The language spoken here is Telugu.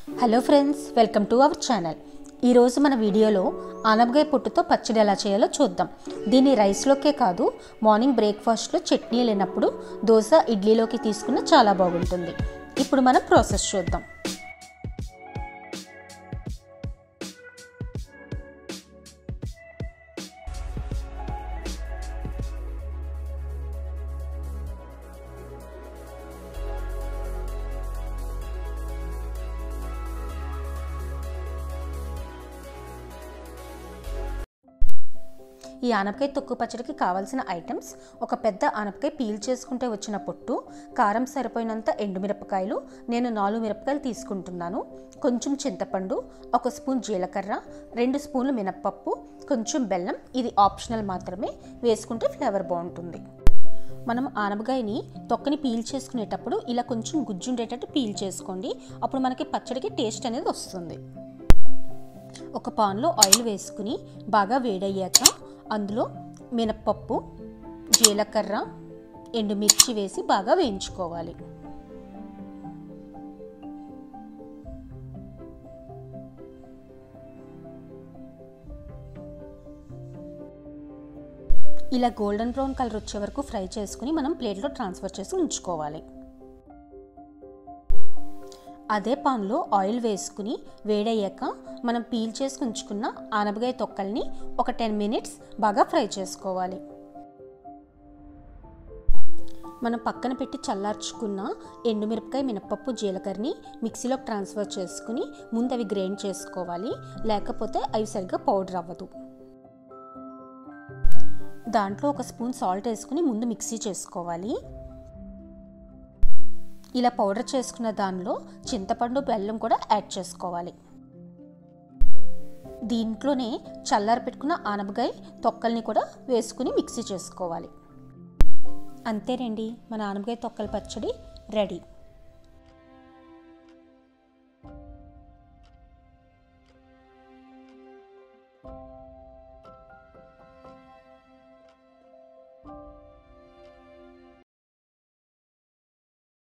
hello friends welcome to our channel ఈరోజు మన వీడియోలో ఆనపకాయ పొట్టుతో పచ్చడి ఎలా చేయాలో చూద్దాం దీన్ని రైస్లోకే కాదు మార్నింగ్ బ్రేక్ఫాస్ట్లో చట్నీ లేనప్పుడు దోశ ఇడ్లీలోకి తీసుకున్న చాలా బాగుంటుంది ఇప్పుడు మనం ప్రాసెస్ చూద్దాం ఈ ఆనపకాయ తొక్కు పచ్చడికి కావాల్సిన ఐటమ్స్ ఒక పెద్ద ఆనపకాయ పీల్ చేసుకుంటే వచ్చిన పొట్టు కారం సరిపోయినంత ఎండుమిరపకాయలు నేను నాలుగు మిరపకాయలు తీసుకుంటున్నాను కొంచెం చింతపండు ఒక స్పూన్ జీలకర్ర రెండు స్పూన్లు మినప్పప్పు కొంచెం బెల్లం ఇది ఆప్షనల్ మాత్రమే వేసుకుంటే ఫ్లేవర్ బాగుంటుంది మనం ఆనపకాయని తొక్కని పీల్ చేసుకునేటప్పుడు ఇలా కొంచెం గుజ్జు ఉండేటట్టు పీల్ చేసుకోండి అప్పుడు మనకి పచ్చడికి టేస్ట్ అనేది వస్తుంది ఒక పాన్లో ఆయిల్ వేసుకుని బాగా వేడయ్యాక అందులో మినప్పప్పు జీలకర్ర ఎండుమిర్చి వేసి బాగా వేయించుకోవాలి ఇలా గోల్డెన్ బ్రౌన్ కలర్ వచ్చే వరకు ఫ్రై చేసుకుని మనం ప్లేట్లో ట్రాన్స్ఫర్ చేసి ఉంచుకోవాలి అదే పాన్లో ఆయిల్ వేసుకుని వేడయ్యాక మనం పీల్ చేసి ఉంచుకున్న ఆనపకాయ తొక్కల్ని ఒక టెన్ మినిట్స్ బాగా ఫ్రై చేసుకోవాలి మనం పక్కన పెట్టి చల్లార్చుకున్న ఎండుమిరపకాయ మినపప్పు జీలకర్రని మిక్సీలోకి ట్రాన్స్ఫర్ చేసుకుని ముందు అవి గ్రైండ్ చేసుకోవాలి లేకపోతే అవి సరిగ్గా పౌడర్ అవ్వదు దాంట్లో ఒక స్పూన్ సాల్ట్ వేసుకుని ముందు మిక్సీ చేసుకోవాలి ఇలా పౌడర్ చేసుకున్న దానిలో చింతపండు బెల్లం కూడా యాడ్ చేసుకోవాలి దీంట్లోనే చల్లారి పెట్టుకున్న ఆనపకాయ తొక్కల్ని కూడా వేసుకుని మిక్సీ చేసుకోవాలి అంతేనండి మన ఆనపకాయ తొక్కల పచ్చడి రెడీ